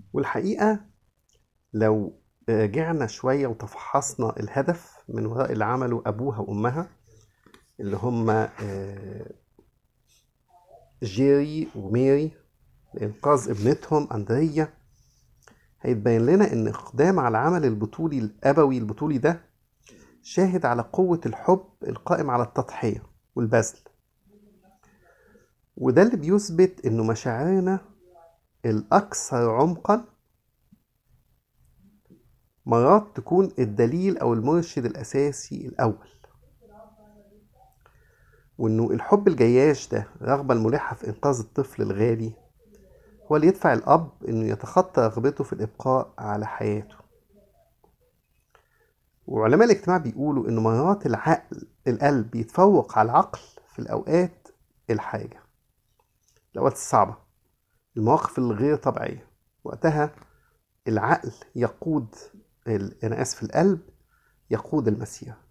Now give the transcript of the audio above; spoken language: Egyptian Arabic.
والحقيقة لو رجعنا شوية وتفحصنا الهدف من وراء اللي عمله أبوها وأمها اللي هما آه، جيري وميري لإنقاذ ابنتهم أندريا هيتبين لنا إن إقدام على العمل البطولي الأبوي البطولي ده شاهد على قوة الحب القائم على التضحية والبذل وده اللي بيثبت إنه مشاعرنا الأكثر عمقا مرات تكون الدليل أو المرشد الأساسي الأول وإنه الحب الجياش ده رغبة الملحة في إنقاذ الطفل الغالي هو اللي يدفع الأب إنه يتخطى رغبته في الإبقاء على حياته وعلماء الاجتماع بيقولوا إنه مرات العقل القلب يتفوق على العقل في الأوقات الحاجة الأوقات الصعبة المواقف الغير طبيعية وقتها العقل يقود ال- أنا آسف القلب يقود المسيرة